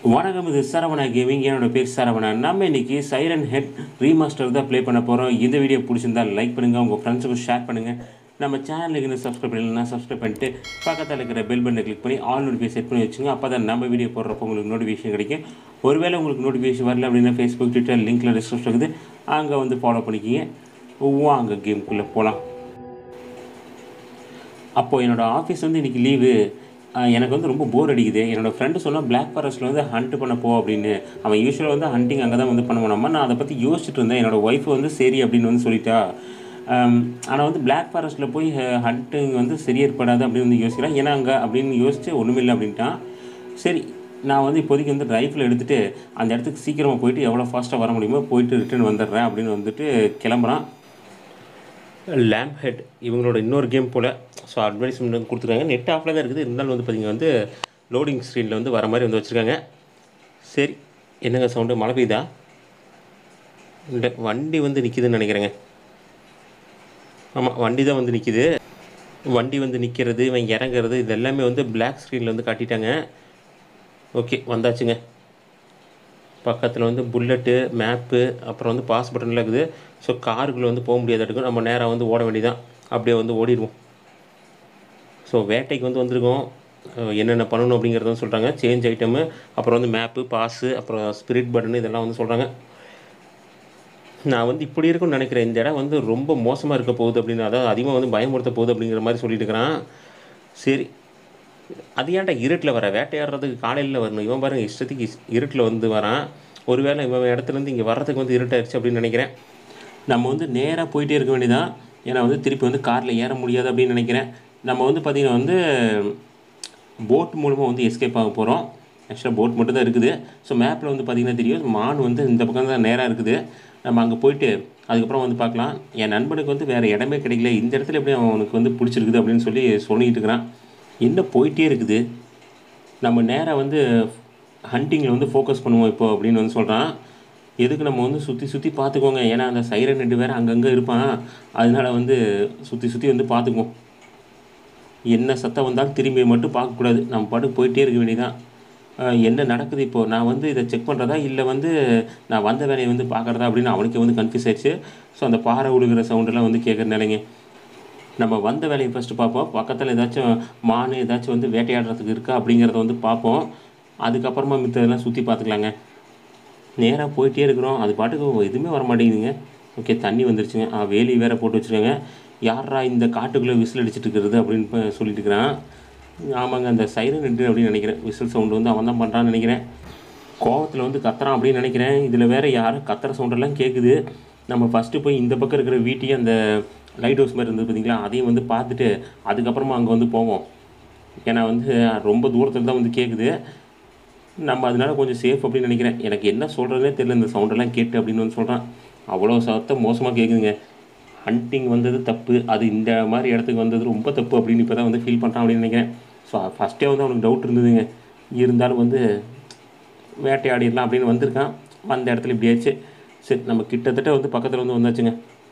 வணக்கம் இது சரவணா கேமிங் என்னோட பேர் சரவணா நம்ம இன்னைக்கு சைரன் ஹெட் ரீமாஸ்டர் தான் ப்ளே பண்ண போகிறோம் இந்த வீடியோ பிடிச்சிருந்தா லைக் பண்ணுங்கள் உங்கள் ஃப்ரெண்ட்ஸுக்கும் ஷேர் பண்ணுங்கள் நம்ம சேனலுக்கு இன்னும் சப்ஸ்கிரைப் பண்ணலைன்னா சப்ஸ்கிரைப் பண்ணிட்டு பக்கத்தில் இருக்கிற பெல் பட்டனை கிளிக் பண்ணி ஆல் நோட்டிஃபிகேஷன் செட் பண்ணி வச்சுங்க அப்போ தான் நம்ம வீடியோ போடுறப்போ உங்களுக்கு நோட்டிஃபிகேஷன் கிடைக்கும் ஒருவேளை உங்களுக்கு நோட்டிஃபிகேஷன் வரல அப்படின்னா ஃபேஸ்புக் ட்விட்டர் லிங்க்கில் டிஸ்கிரிப்ஷன் இருக்குது அங்கே வந்து ஃபாலோ பண்ணிக்கிங்க வாங்க கேமுக்குள்ளே போகலாம் அப்போது என்னோடய ஆஃபீஸ் வந்து இன்றைக்கி லீவு எனக்கு வந்து ரொம்ப போர் அடிக்குது என்னோடய ஃப்ரெண்டு சொன்னால் பிளாக் ஃபாரஸ்ட்டில் வந்து ஹண்ட் பண்ண போ அப்படின்னு அவன் யூஸ்வலாக வந்து ஹண்டிங் அங்கே தான் வந்து பண்ணுவானாமா நான் அதை பற்றி யோசிச்சுட்டு இருந்தேன் என்னோடய ஒய்ஃப் வந்து சரி அப்படின்னு வந்து சொல்லிட்டா ஆனால் வந்து பிளாக் ஃபாரஸ்ட்டில் போய் ஹண்டிங் வந்து சரி ஏற்படாது அப்படின்னு வந்து யோசிக்கிறேன் ஏன்னா அங்கே அப்படின்னு யோசிச்சு ஒன்றுமில்லை அப்படின்ட்டான் சரி நான் வந்து இப்போதைக்கு வந்து ரைஃபிள் எடுத்துகிட்டு அந்த இடத்துக்கு சீக்கிரமாக போயிட்டு எவ்வளோ ஃபாஸ்ட்டாக வர முடியுமோ போயிட்டு ரிட்டர்ன் வந்துடுறேன் அப்படின்னு வந்துட்டு கிளம்புறான் லேம்ப் ஹெட் இவங்களோட இன்னொரு கேம் போல் ஸோ அட்வர்டைஸ்மெண்ட் கொடுத்துருக்காங்க நெட் ஆஃபில் தான் இருக்குது இருந்தாலும் வந்து பார்த்தீங்கன்னா வந்து லோடிங் ஸ்க்ரீனில் வந்து வர மாதிரி வந்து வச்சுருக்காங்க சரி என்னங்க சவுண்டு மழை பெய்யுதா இல்லை வண்டி வந்து நிற்கிதுன்னு நினைக்கிறேங்க ஆமாம் வண்டி தான் வந்து நிற்கிது வண்டி வந்து நிற்கிறது இவன் இறங்குறது இது எல்லாமே வந்து பிளாக் ஸ்க்ரீனில் வந்து காட்டிட்டாங்க ஓகே வந்தாச்சுங்க பக்கத்தில் வந்து புல்லட்டு மேப்பு அப்புறம் வந்து பாஸ் பட்டன்லாம் இருக்குது ஸோ காருக்குள்ளே வந்து போக முடியாத இருக்கும் நம்ம நேராக வந்து ஓட வேண்டியதான் அப்படியே வந்து ஓடிடுவோம் ஸோ வேட்டைக்கு வந்து வந்திருக்கோம் அஹ் என்னென்ன பண்ணணும் அப்படிங்கிறத வந்து சொல்கிறாங்க சேஞ்ச் ஐட்டமு அப்புறம் வந்து மேப்பு பாஸு அப்புறம் ஸ்பிரிட் பட்டன் இதெல்லாம் வந்து சொல்கிறாங்க நான் வந்து இப்படி இருக்கும்னு நினைக்கிறேன் இந்த இடம் வந்து ரொம்ப மோசமாக இருக்க போகுது அப்படின்னு அதாவது அதிகமாக வந்து பயமுறுத்த போகுது அப்படிங்கிற மாதிரி சொல்லிட்டு இருக்கிறான் சரி அது ஏன்டா இருட்டில் வர வேட்டையாடுறதுக்கு காலையில் வரணும் இவன் பாருங்க இஷ்டத்துக்கு இஸ்- இருட்டில் வந்து வரான் ஒருவேளை இவன் இடத்துலேருந்து இங்கே வர்றதுக்கு வந்து இருட்டாயிருச்சு அப்படின்னு நினைக்கிறேன் நம்ம வந்து நேராக போயிட்டே இருக்க வேண்டியதான் ஏன்னா வந்து திருப்பி வந்து காரில் ஏற முடியாது அப்படின்னு நினைக்கிறேன் நம்ம வந்து பார்த்திங்கன்னா வந்து போட் மூலமாக வந்து எஸ்கேப் ஆக போகிறோம் ஆக்சுவலாக போட் மட்டும் தான் இருக்குது ஸோ மேப்பில் வந்து பார்த்திங்கன்னா தெரியும் மான் வந்து இந்த பக்கம் தான் நேராக இருக்குது நம்ம அங்கே போயிட்டு அதுக்கப்புறம் வந்து பார்க்கலாம் என் நண்பனுக்கு வந்து வேறு இடமே கிடைக்கல இந்த இடத்துல எப்படி அவனுக்கு வந்து பிடிச்சிருக்குது அப்படின்னு சொல்லி சொல்லிக்கிட்டு இருக்கிறான் என்ன போயிட்டே இருக்குது நம்ம நேராக வந்து ஹண்டிங்கில் வந்து ஃபோக்கஸ் பண்ணுவோம் இப்போ அப்படின்னு வந்து சொல்கிறான் எதுக்கு நம்ம வந்து சுற்றி சுற்றி பார்த்துக்கோங்க ஏன்னா அந்த சைரன் ரெண்டு வேறு அங்கங்கே இருப்பான் அதனால வந்து சுற்றி சுற்றி வந்து பார்த்துக்குவோம் என்ன சத்தம் வந்தாலும் திரும்பி மட்டும் பார்க்கக்கூடாது நம்ம பாட்டுக்கு போயிட்டே இருக்க வேண்டியதான் அஹ் என்ன நடக்குது இப்போது நான் வந்து இதை செக் பண்ணுறதா இல்லை வந்து நான் வந்த வேலையை வந்து பார்க்குறதா அப்படின்னு அவனுக்கே வந்து கன்ஃபியூஸ் ஆயிடுச்சு ஸோ அந்த பாறை விழுகிற சவுண்டெல்லாம் வந்து கேட்குற நிலைங்க நம்ம வந்த வேலையை ஃபஸ்ட்டு பார்ப்போம் பக்கத்தில் ஏதாச்சும் மான் ஏதாச்சும் வந்து வேட்டையாடுறதுக்கு இருக்கா அப்படிங்கிறத வந்து பார்ப்போம் அதுக்கப்புறமா மித்ததெல்லாம் சுற்றி பார்த்துக்கலாங்க நேராக போயிட்டே இருக்கிறோம் அது பாட்டுக்கு எதுவுமே வர மாட்டேங்குதுங்க ஓகே தண்ணி வந்துருச்சுங்க ஆ வேலி வேற போட்டு வச்சுருக்காங்க யாரா இந்த காட்டுக்குள்ளே விசில் அடிச்சிட்டு இருக்கிறது அப்படின்னு இப்ப சொல்லிட்டு இருக்கிறான் ஆமாங்க அந்த சைரன் ரெண்டு அப்படின்னு நினைக்கிறேன் விசில் சவுண்டு வந்து அவன் தான் பண்ணுறான்னு நினைக்கிறேன் கோவத்தில் வந்து கத்துறான் அப்படின்னு நினைக்கிறேன் இதில் வேற யாரும் கத்துற சவுண்டெல்லாம் கேட்குது நம்ம ஃபஸ்ட்டு போய் இந்த பக்கம் இருக்கிற வீட்டையும் அந்த லைட் ஹவுஸ் மாதிரி இருந்தது பார்த்தீங்களா அதையும் வந்து பார்த்துட்டு அதுக்கப்புறமா அங்கே வந்து போவோம் ஏன்னா வந்து ரொம்ப தூரத்தில் தான் வந்து கேட்குது நம்ம அதனால கொஞ்சம் சேஃப் அப்படின்னு நினைக்கிறேன் எனக்கு என்ன சொல்கிறதுனே தெரியல இந்த சவுண்டெல்லாம் கேட்டு அப்படின்னு வந்து சொல்கிறான் அவ்வளோ சத்தம் மோசமாக கேட்குதுங்க ஹண்டிங் வந்தது தப்பு அது இந்த மாதிரி இடத்துக்கு வந்தது ரொம்ப தப்பு அப்படின்னு இப்போ தான் வந்து ஃபீல் பண்ணுறான் அப்படின்னு நினைக்கிறேன் ஸோ ஃபஸ்ட்டே வந்து அவனுக்கு டவுட் இருந்ததுங்க இருந்தாலும் வந்து வேட்டையாடிடலாம் அப்படின்னு வந்திருக்கான் வந்த இடத்துல இப்படியாச்சு சரி நம்ம கிட்டத்தட்ட வந்து பக்கத்தில் வந்து வந்தாச்சுங்க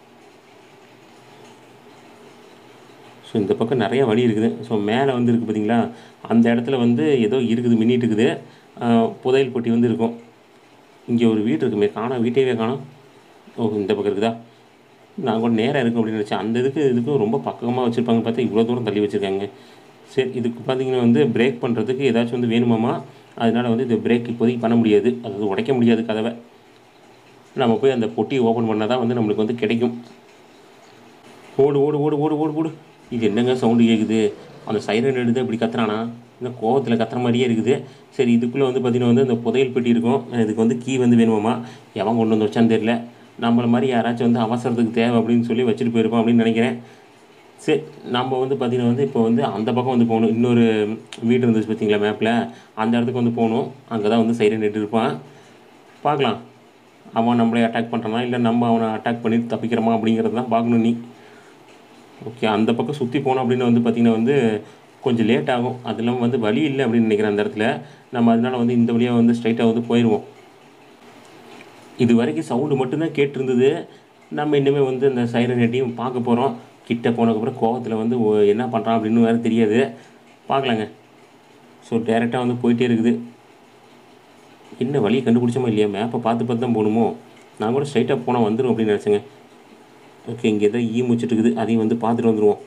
ஸோ இந்த பக்கம் நிறைய வழி இருக்குது ஸோ மேலே வந்து இருக்குது பார்த்தீங்களா அந்த இடத்துல வந்து ஏதோ இருக்குது மின்னிட்டு இருக்குது ஆஹ் புதையல் பொட்டி வந்து இருக்கும் இங்கே ஒரு வீடு இருக்குமே காணோம் வீட்டையவே காணோம் ஓ இந்த பக்கம் இருக்குதா நான் கூட நேராக இருக்கும் அப்படின்னு நினச்சேன் அந்த இதுக்கு இதுக்கும் ரொம்ப பக்கமாக வச்சுருப்பாங்க பார்த்தா இவ்வளோ தூரம் தள்ளி வச்சுருக்காங்க சரி இதுக்கு பார்த்தீங்கன்னா வந்து பிரேக் பண்ணுறதுக்கு ஏதாச்சும் வந்து வேணுமாமா அதனால் வந்து இது பிரேக் இப்போதைக்கு பண்ண முடியாது அதாவது உடைக்க முடியாது கதவை நம்ம போய் அந்த பொட்டியை ஓப்பன் பண்ணால் தான் வந்து நம்மளுக்கு வந்து கிடைக்கும் ஓடு ஓடு ஓடு ஓடு ஓடு ஓடு இது என்னங்க சவுண்டு கேட்குது அந்த சைரன் எடுத்து இப்படி கத்துறானா இந்த கோவத்தில் கத்துற மாதிரியே இருக்குது சரி இதுக்குள்ளே வந்து பார்த்திங்கன்னா வந்து அந்த புதையல் பெட்டி இருக்கும் இதுக்கு வந்து கீ வந்து வேணுமாமா எவன் கொண்டு வந்து வச்சான்னு தெரியல நம்மள மாதிரி யாராச்சும் வந்து அவசரத்துக்கு தேவை அப்படின்னு சொல்லி வச்சுட்டு போயிருப்போம் அப்படின்னு நினைக்கிறேன் சரி நம்ம வந்து பார்த்திங்கன்னா வந்து இப்போ வந்து அந்த பக்கம் வந்து போகணும் இன்னொரு வீடு இருந்துச்சு பார்த்தீங்களா மேப்பில் அந்த இடத்துக்கு வந்து போகணும் அங்கே தான் வந்து சைரன் எடுத்து இருப்பான் பார்க்கலாம் அவன் நம்மளை அட்டாக் பண்ணுறானா இல்லை நம்ம அவனை அட்டாக் பண்ணிட்டு தப்பிக்கிறோமா அப்படிங்கிறது தான் பார்க்கணும் நீ ஓகே அந்த பக்கம் சுற்றி போனோம் அப்படின்னு வந்து பார்த்திங்கன்னா வந்து கொஞ்சம் லேட் ஆகும் அது இல்லாமல் வந்து வழி இல்லை அப்படின்னு நினைக்கிறேன் அந்த இடத்துல நம்ம அதனால வந்து இந்த வழியாக வந்து ஸ்ட்ரைட்டாக வந்து போயிடுவோம் இது வரைக்கும் சவுண்டு மட்டும்தான் கேட்டிருந்தது நம்ம இன்னுமே வந்து அந்த சைரன் ஹெட்டையும் பார்க்க போகிறோம் கிட்ட போனதுக்கப்புறம் கோவத்தில் வந்து ஓ- என்ன பண்ணுறான் அப்படின்னு வேறு தெரியாது பார்க்கலாங்க ஸோ டேரெக்டாக வந்து போயிட்டே இருக்குது என்ன வழியை கண்டுபிடிச்சோமா இல்லையா மேப்பை பார்த்து பார்த்து தான் போகணுமோ நான் கூட ஸ்ட்ரைட்டாக போனால் வந்துடும் அப்படின்னு நினச்சேங்க ஓகே இங்கே ஏதோ ஈ முச்சிட்டு இருக்குது அதையும் வந்து பார்த்துட்டு வந்துடுவோம்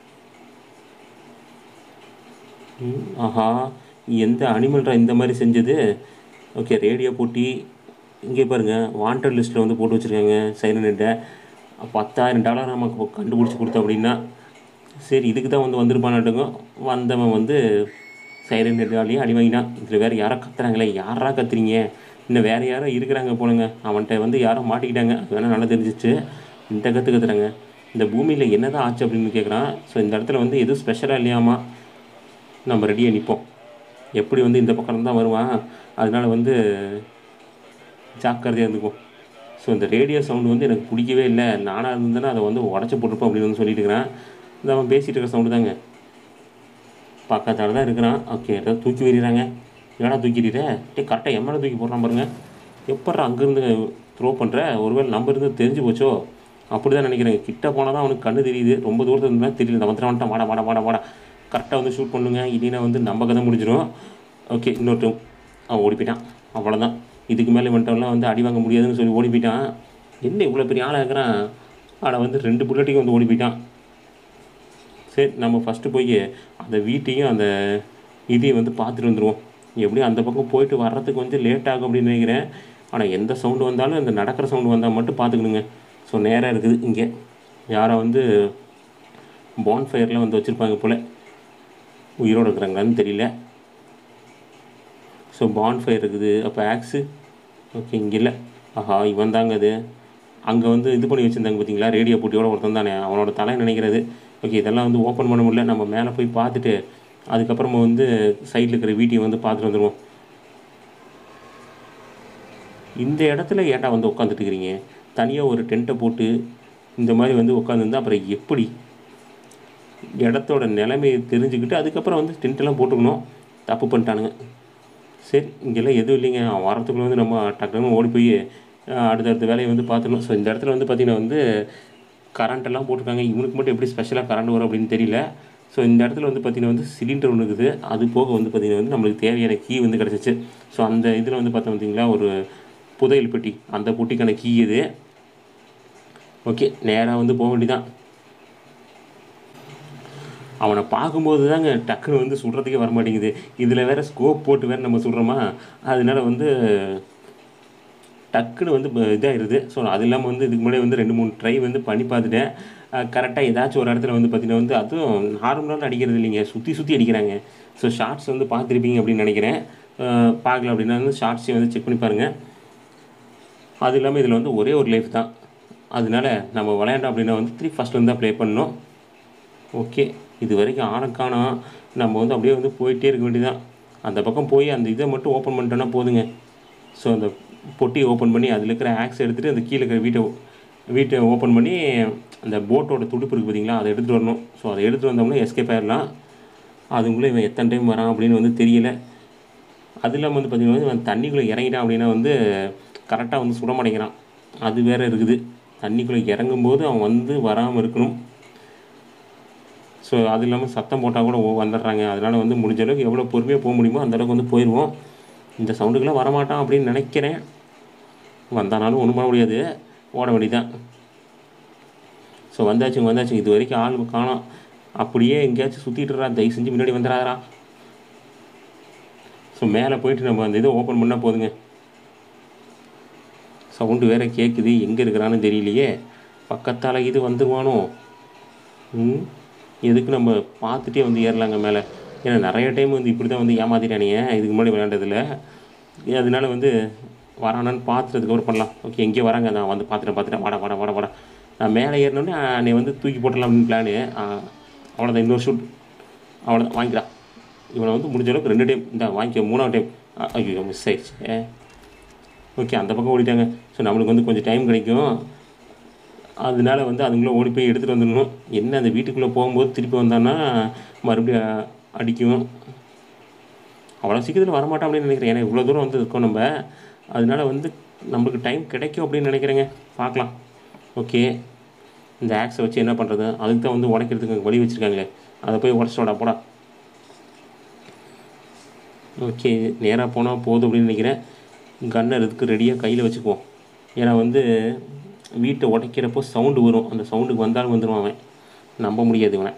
ம், ஆஹா எந்த அனிமல்ரா இந்த மாதிரி செஞ்சது ஓகே ரேடியோ போட்டி இங்கே பாருங்கள் வாண்டட் லிஸ்ட்டில் வந்து போட்டு வச்சுருக்காங்க சைலண்ட்டை பத்தாயிரம் டாலர் நமக்கு கண்டுபிடிச்சி கொடுத்தோம் அப்படின்னா சரி இதுக்கு தான் வந்து வந்திருப்பானாட்டுங்க வந்தவன் வந்து சைலண்ட் ஹெட்டாலேயே அடி வாங்கினான் இதில் வேறு யாரோ கத்துறாங்களே யாரா கத்துறீங்க இன்னும் வேறு யாரோ இருக்கிறாங்க போலுங்க அவன்கிட்ட வந்து யாரோ மாட்டிக்கிட்டாங்க அது வேணால் நல்லா தெரிஞ்சிச்சு இந்த கற்று கத்துறாங்க இந்த பூமியில் என்னதான் ஆச்சு அப்படின்னு கேட்குறான் ஸோ இந்த இடத்துல வந்து எதுவும் ஸ்பெஷலாக இல்லையாமா நம்ம ரெடியாக நிற்போம் எப்படி வந்து இந்த பக்கம் தான் வருவான் அதனால வந்து ஜாக்கிரதையாக இருந்துக்கும் ஸோ இந்த ரேடியோ சவுண்டு வந்து எனக்கு பிடிக்கவே இல்லை நானாக இருந்தேன்னா அதை வந்து உடச்சி போட்டிருப்போம் அப்படின்னு வந்து சொல்லிட்டு இருக்கிறேன் இந்த அவன் பேசிகிட்டு இருக்கிற சவுண்டு தாங்க பக்கத்தால் தான் இருக்கிறான் ஓகே ஏதாவது தூக்கி விடுறாங்க என்னடா தூக்கிடுற டே கரெக்டாக என் மேலே தூக்கி போடுறான் பாருங்க எப்பட்றா அங்கேருந்து த்ரோ பண்ணுற ஒருவேளை நம்பர் இருந்து தெரிஞ்சு போச்சோ அப்படி தான் நினைக்கிறேன் கிட்ட போனால் தான் அவனுக்கு கண்ணு தெரியுது ரொம்ப தூரத்தில் இருந்தால் தெரியல இந்த வந்துட்டு வந்துட்டான் வாடா வாடா வாடா வாடா கரெக்டாக வந்து ஷூட் பண்ணுங்க இல்லைன்னா வந்து நம்ம கதை முடிஞ்சிடும் ஓகே இன்னொருத்தன் அவன் ஓடி போயிட்டான் அவ்வளோதான் இதுக்கு மேலே வந்துட்டவன்லாம் வந்து அடி வாங்க முடியாதுன்னு சொல்லி ஓடி போயிட்டான் என்ன இவ்வளோ பெரிய ஆளாக இருக்கிறான் ஆனால் வந்து ரெண்டு புல்லட்டிக்கும் வந்து ஓடி போயிட்டான் சரி நம்ம ஃபஸ்ட்டு போய் அந்த வீட்டையும் அந்த இதையும் வந்து பார்த்துட்டு வந்துடுவோம் எப்படியும் அந்த பக்கம் போயிட்டு வர்றதுக்கு கொஞ்சம் லேட் ஆகும் அப்படின்னு நினைக்கிறேன் ஆனால் எந்த சவுண்டு வந்தாலும் இந்த நடக்கிற சவுண்டு வந்தால் மட்டும் பார்த்துக்கணுங்க ஸோ நேராக இருக்குது இங்கே யாரை வந்து பான் ஃபயர்லாம் வந்து வச்சுருப்பாங்க போல் உயிரோடு இருக்கிறாங்களான்னு தெரியல ஸோ பான் ஃபயர் இருக்குது அப்போ ஆக்ஸு ஓகே இங்கே இல்லை ஆஹா இவன் தாங்க அது அங்கே வந்து இது பண்ணி வச்சுருந்தாங்க பார்த்தீங்களா ரேடியோ போட்டியோட ஒருத்தன் தானே அவனோட தலை நினைக்கிறது ஓகே இதெல்லாம் வந்து ஓப்பன் பண்ண முடியல நம்ம மேலே போய் பார்த்துட்டு அதுக்கப்புறமா வந்து சைடில் இருக்கிற வீட்டையும் வந்து பார்த்துட்டு வந்துடுவோம் இந்த இடத்துல ஏன்டா வந்து உட்காந்துட்டு இருக்கிறீங்க தனியாக ஒரு டென்ட்டை போட்டு இந்த மாதிரி வந்து உட்காந்துருந்தா அப்புறம் எப்படி இடத்தோட நிலைமையை தெரிஞ்சுக்கிட்டு அதுக்கப்புறம் வந்து டென்ட்டெல்லாம் போட்டுக்கணும் தப்பு பண்ணிட்டானுங்க சரி இங்கெல்லாம் எதுவும் இல்லைங்க அவன் வரத்துக்குள்ள வந்து நம்ம டக்குன்னு ஓடி போய் அஹ், அடுத்தடுத்த வேலையை வந்து பார்த்துக்கணும் ஸோ இந்த இடத்துல வந்து பார்த்திங்கன்னா வந்து கரண்ட் எல்லாம் போட்டிருக்காங்க இவனுக்கு மட்டும் எப்படி ஸ்பெஷலாக கரண்ட் வரும் அப்படின்னு தெரியல ஸோ இந்த இடத்துல வந்து பார்த்திங்கன்னா வந்து சிலிண்டர் ஒன்று இருக்குது அது போக வந்து பார்த்திங்கன்னா வந்து நம்மளுக்கு தேவையான கீ வந்து கிடச்சிச்சு ஸோ அந்த இதில் வந்து பார்த்தோம் பார்த்தீங்களா ஒரு புதையல் பெட்டி அந்த பெட்டிக்கான கீ இது ஓகே நேராக வந்து போக வேண்டியதான் அவனை பார்க்கும்போது தாங்க டக்குன்னு வந்து சுடுறதுக்கே வர மாட்டேங்குது இதில் வேற ஸ்கோப் போட்டு வேற நம்ம சுடுறோமா அதனால வந்து டக்குன்னு வந்து ப- இதாயிருது ஸோ அது இல்லாமல் வந்து இதுக்கு முன்னாடி வந்து ரெண்டு மூணு ட்ரை வந்து பண்ணி பார்த்துட்டேன் கரெக்டாக ஏதாச்சும் ஒரு இடத்துல வந்து பார்த்தீங்கன்னா வந்து அதுவும் நார்மலாக அடிக்கிறது இல்லைங்க சுற்றி சுற்றி அடிக்கிறாங்க ஸோ ஷார்ட்ஸ் வந்து பார்த்துருப்பீங்க அப்படின்னு நினைக்கிறேன் அஹ் பார்க்கல அப்படின்னா வந்து ஷார்ட்ஸையும் வந்து செக் பண்ணி பாருங்கள் அது இல்லாமல் இதில் வந்து ஒரே ஒரு லைஃப் தான் அதனால நம்ம விளையாண்டோம் அப்படின்னா வந்து த்ரீ ஃபஸ்ட்லேருந்து தான் ப்ளே பண்ணணும் ஓகே இது வரைக்கும் ஆனக்கானா நம்ம வந்து அப்படியே வந்து போயிட்டே இருக்க வேண்டியதான் அந்த பக்கம் போய் அந்த இதை மட்டும் ஓப்பன் பண்ணிட்டோன்னா போதுங்க ஸோ அந்த பொட்டியை ஓப்பன் பண்ணி அதில் இருக்கிற ஆக்ஸ் எடுத்துகிட்டு அந்த கீழே இருக்கிற வீட்டை வீட்டை ஓப்பன் பண்ணி அந்த போட்டோட துடுப்பு இருக்குது பார்த்தீங்களா அதை எடுத்துகிட்டு வரணும் ஸோ அதை எடுத்துகிட்டு வந்தோம்னா எஸ்கேப் ஆயிடலாம் அதுக்குள்ளே இவன் எத்தனை டைம் வரான் அப்படின்னு வந்து தெரியல அது இல்லாமல் வந்து பார்த்திங்கன்னா இவன் தண்ணிக்குள்ளே இறங்கிட்டான் அப்படின்னா வந்து கரெக்டாக வந்து சுட மாட்டேங்கிறான் அது வேற இருக்குது தண்ணிக்குள்ளே இறங்கும்போது அவன் வந்து வராமல் இருக்கணும் ஸோ அது இல்லாமல் சத்தம் போட்டால் கூட ஓ- வந்துடுறாங்க அதனால் வந்து முடிஞ்ச அளவுக்கு எவ்வளோ பொறுமையாக போக முடியுமோ அந்த அளவுக்கு வந்து போயிடுவோம் இந்த சவுண்டுக்கெல்லாம் வரமாட்டான் அப்படின்னு நினைக்கிறேன் வந்தானாலும் ஒன்றும் பண்ண முடியாது ஓட வேண்டியதான் ஸோ வந்தாச்சு வந்தாச்சு இது வரைக்கும் ஆள் காணோம் அப்படியே எங்கேயாச்சும் சுற்றிட்டுறா தயவு செஞ்சு முன்னாடி வந்துடாதரா ஸோ மேலே போயிட்டு நம்ம அந்த இதை ஓப்பன் பண்ணால் போதுங்க சவுண்டு வேற கேட்குது எங்கே இருக்கிறான்னு தெரியலையே பக்கத்தால் இது வந்துருவானோ ம் எதுக்கு நம்ம பார்த்துட்டே வந்து ஏறலாங்க மேலே ஏன்னா நிறைய டைம் வந்து இப்படி தான் வந்து ஏமாத்திட்டானுங்க இதுக்கு முன்னாடி விளையாண்டதில் அதனால வந்து வரானான்னு பார்த்துட்டதுக்கப்புறம் பண்ணலாம் ஓகே எங்கேயோ வராங்க நான் வந்து பார்த்துட்டேன் பார்த்துட்டேன் வாடா வாடா வாடா வாடா நான் மேலே ஏறினோடனே நீ வந்து தூக்கி போட்டலாம் அப்படின்னு பிளானு அவ்வளோதான் இன்னொரு ஷூட் அவ்வளோதான் வாங்கிடா இவனை வந்து முடிஞ்ச அளவுக்கு ரெண்டு டைம் இந்த வாங்கிக்க மூணாவது டைம் ஐயோ மிஸ் ஆயிடுச்சு ஓகே அந்த பக்கம் ஓடிட்டாங்க ஸோ நம்மளுக்கு வந்து கொஞ்சம் டைம் கிடைக்கும் அதனால வந்து அதுங்கள ஓடி போய் எடுத்துகிட்டு வந்துடணும் என்ன அந்த வீட்டுக்குள்ளே போகும்போது திருப்பி வந்தான்னா மறுபடியும் அ- அடிக்கும் அவ்வளோ சீக்கிரத்தில் வரமாட்டோம் அப்படின்னு நினைக்கிறேன் ஏன்னா இவ்வளோ தூரம் வந்து இருக்கோம் நம்ம அதனால வந்து நம்மளுக்கு டைம் கிடைக்கும் அப்படின்னு நினைக்கிறேங்க பார்க்கலாம் ஓகே இந்த ஆக்ஸை வச்சு என்ன பண்ணுறது அதுக்கு தான் வந்து உடைக்கிறதுக்கு வழி வச்சுருக்காங்களே அதை போய் உடச்சிட்டோடா போடா ஓகே நேராக போனால் போதும் அப்படின்னு நினைக்கிறேன் கன்னை இதுக்கு ரெடியாக கையில் வச்சுக்குவோம் ஏன்னா வந்து வீட்டை உடைக்கிறப்போ சவுண்டு வரும் அந்த சவுண்டுக்கு வந்தாலும் வந்துடுவான் அவன் நம்ப முடியாது இவனை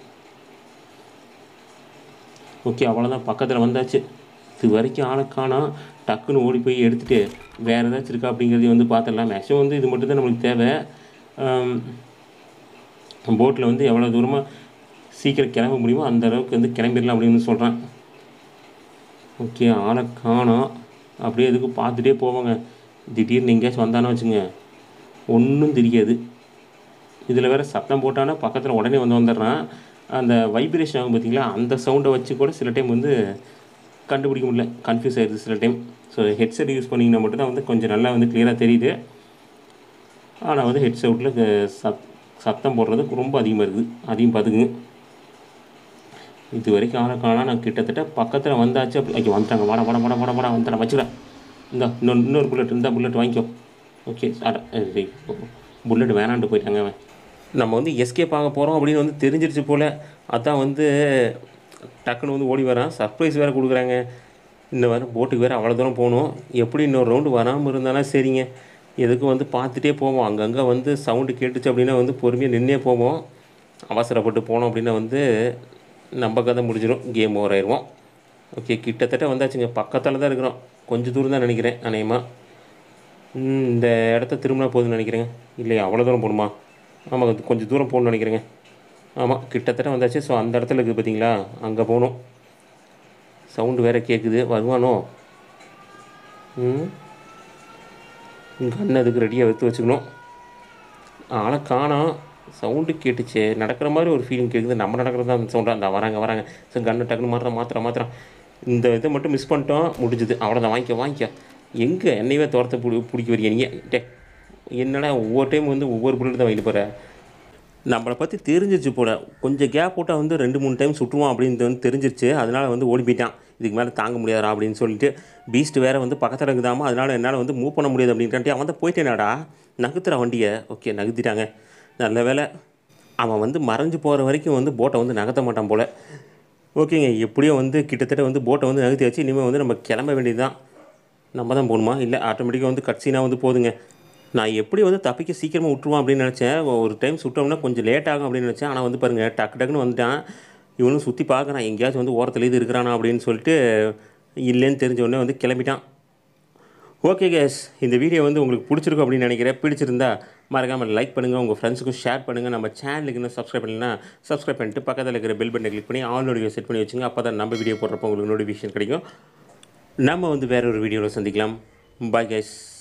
ஓகே அவ்வளோதான் பக்கத்தில் வந்தாச்சு இது வரைக்கும் ஆளை காணோம் டக்குன்னு ஓடி போய் எடுத்துகிட்டு வேறு ஏதாச்சும் இருக்கா அப்படிங்கிறதையும் வந்து பார்த்துடலாம் மேக்ஸிமம் வந்து இது மட்டும் தான் நம்மளுக்கு தேவை போட்டில் வந்து எவ்வளோ தூரமாக சீக்கிரம் கிளம்ப முடியுமோ அந்த அளவுக்கு வந்து கிளம்பிடலாம் அப்படின்னு சொல்கிறேன் ஓகே ஆளை காணோம் அப்படியே எதுக்கு பார்த்துட்டே போவாங்க திடீர்னு எங்கேயாச்சும் வந்தானே வச்சுங்க ஒன்றும் தெரியாது இதில் வேறு சத்தம் போட்டானா பக்கத்தில் உடனே வந்து வந்துடுறான் அந்த வைப்ரேஷன் ஆகும் பார்த்தீங்களா அந்த சவுண்டை வச்சு கூட சில டைம் வந்து கண்டுபிடிக்க முடியல கன்ஃபியூஸ் ஆயிடுது சில டைம் ஸோ ஹெட்செட் யூஸ் பண்ணிங்கன்னா மட்டும்தான் வந்து கொஞ்சம் நல்லா வந்து கிளியராக தெரியுது ஆனால் வந்து ஹெட்செட்டில் சத் சத்தம் போடுறது ரொம்ப அதிகமாக இருக்குது அதையும் பார்த்துக்குங்க இது வரைக்கும் ஆளை காணா நான் கிட்டத்தட்ட பக்கத்தில் வந்தாச்சு அப்படி ஐயோ வந்துட்டாங்க வாடா வாடா வாடா வாடா வாடா வந்துட்டேன் வச்சுக்கிறேன் இந்த இன்னொரு இன்னொரு புல்லட் இருந்தால் புல்லட் வாங்கிக்கோ ஓகே புல்லட் வேணான்ட்டு போயிட்டாங்க அவன் நம்ம வந்து எஸ்கேப் ஆக போகிறோம் அப்படின்னு வந்து தெரிஞ்சிருச்சு போல் அதான் வந்து டக்குன்னு வந்து ஓடி வரான் சர்ப்ரைஸ் வேறு கொடுக்குறாங்க இந்த வாரம் போட்டுக்கு வேறு அவ்வளோ தூரம் போகணும் எப்படி இன்னொரு ரவுண்டு வராமல் இருந்தானா சரிங்க எதுக்கும் வந்து பார்த்துட்டே போவோம் அங்கங்கே வந்து சவுண்டு கேட்டுச்சு அப்படின்னா வந்து பொறுமையாக நின்னே போவோம் அவசரப்பட்டு போனோம் அப்படின்னா வந்து நம்ம கதை முடிஞ்சிடும் கேம் ஓவர் ஆயிடுவோம் ஓகே கிட்டத்தட்ட வந்தாச்சுங்க பக்கத்தில் தான் இருக்கிறோம் கொஞ்சம் தூரம் தான் நினைக்கிறேன் அநேகமாக ம், இந்த இடத்த திரும்பினா போதும்னு நினைக்கிறேங்க இல்லையா அவ்வளோ தூரம் போகணுமா ஆமாம் அது கொஞ்சம் தூரம் போகணும்னு நினைக்கிறேங்க ஆமாம் கிட்டத்தட்ட வந்தாச்சு ஸோ அந்த இடத்துல இருக்குது பார்த்தீங்களா அங்கே போகணும் சவுண்டு வேறு கேட்குது வருவானோ ம் கன் அதுக்கு ரெடியாக எடுத்து வச்சுக்கணும் ஆளை காணோம் சவுண்டு கேட்டுச்சு நடக்கிற மாதிரி ஒரு ஃபீலிங் கேட்குது நம்ம நடக்கிறது தான் அந்த சவுண்டாக அந்த வராங்க வராங்க ஸோ கண்ணை டக்குன்னு மாத்திரம் மாத்திரம் மாத்திரம் இந்த இதை மட்டும் மிஸ் பண்ணிட்டோம் முடிஞ்சுது அவ்வளோதான் வாங்கிக்க வாங்கிக்க எங்கே என்னையவே துரத்த பிடி பிடிக்க வரீங்க நீங்கள் டே என்னடா ஒவ்வொரு டைம் வந்து ஒவ்வொரு புல்லட் தான் வாங்கிட்டு போகிற நம்மளை பற்றி தெரிஞ்சிருச்சு போல கொஞ்சம் கேப் போட்டால் வந்து ரெண்டு மூணு டைம் சுட்டுருவான் அப்படின்னு வந்து தெரிஞ்சிருச்சு அதனால வந்து ஓடி போயிட்டான் இதுக்கு மேலே தாங்க முடியாதா அப்படின்னு சொல்லிட்டு பீஸ்ட் வேறு வந்து பக்கத்தில் இருக்குதாமா அதனால என்னால் வந்து மூவ் பண்ண முடியாது அப்படின்ட்டு அவன் தான் போயிட்டேனாடா நகுத்துற வண்டியை ஓகே நகுத்திட்டாங்க நல்ல வேலை அவன் வந்து மறைஞ்சு போகிற வரைக்கும் வந்து போட்டை வந்து நகர்த்த மாட்டான் போல் ஓகேங்க எப்படியோ வந்து கிட்டத்தட்ட வந்து போட்டை வந்து நகர்த்தி வச்சு இனிமேல் வந்து நம்ம கிளம்ப வேண்டியது தான் நம்ம தான் போகணுமா இல்லை ஆட்டோமேட்டிக்காக வந்து கட்சினாக வந்து போதுங்க நான் எப்படி வந்து தப்பிக்க சீக்கிரமாக விட்டுருவான் அப்படின்னு நினச்சேன் ஒரு டைம் சுட்டோம்னா கொஞ்சம் லேட் ஆகும் அப்படின்னு நினச்சேன் ஆனால் வந்து பாருங்கள் டக்கு டக்குன்னு வந்துட்டான் இவனும் சுற்றி பார்க்குறான் எங்கேயாச்சும் வந்து ஓரத்தில் இது இருக்கிறானா அப்படின்னு சொல்லிட்டு இல்லைன்னு தெரிஞ்ச உடனே வந்து கிளம்பிட்டான் ஓகே கேஸ் இந்த வீடியோ வந்து உங்களுக்கு பிடிச்சிருக்கும் அப்படின்னு நினைக்கிறேன் பிடிச்சிருந்தா மறக்காமல் லைக் பண்ணுங்கள் உங்கள் ஃப்ரெண்ட்ஸுக்கும் ஷேர் பண்ணுங்கள் நம்ம சேனலுக்கு இன்னும் சப்ஸ்கிரைப் பண்ணலைன்னா சப்ஸ்கிரைப் பண்ணிட்டு பக்கத்தில் இருக்கிற பெல் பட்டனை கிளிக் பண்ணி ஆல் நோட்டிஃபிகேஷன் செட் பண்ணி வச்சுங்க அப்போ தான் நம்ம வீடியோ போடுறப்போ உங்களுக்கு நோட்டிஃபிகேஷன் கிடைக்கும் நம்ம வந்து வேற ஒரு வீடியோவில் சந்திக்கலாம் பாய் கேஸ்